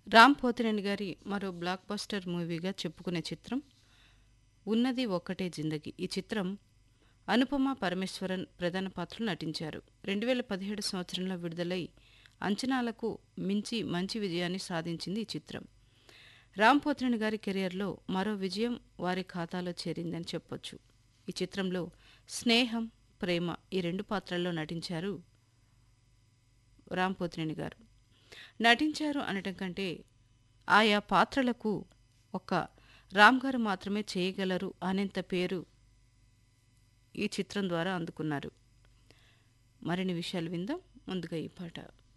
రామ్ పోతినేని గారి మరో block buster మూవీగా చెప్పుకునే చిత్రం ఉన్నది ఒక్కటే జిందగీ ఈ చిత్రం అనుపమ పరమేశ్వరన్ ప్రధాన పాత్రలు నటించారు రెండు వేల పదిహేడు సంవత్సరంలో విడుదలై అంచనాలకు మించి మంచి విజయాన్ని సాధించింది ఈ చిత్రం రామ్ పోతినేని గారి కెరియర్లో మరో విజయం వారి ఖాతాలో చేరిందని చెప్పొచ్చు ఈ చిత్రంలో స్నేహం ప్రేమ ఈ రెండు పాత్రల్లో నటించారు రామ్ పోతినేని గారు నటించారు అనటం కంటే ఆయా పాత్రలకు ఒక రామ్ గారు మాత్రమే చేయగలరు అనేంత పేరు ఈ చిత్రం ద్వారా అందుకున్నారు మరిన్ని విషయాలు విందాం ముందుగా ఈ పాట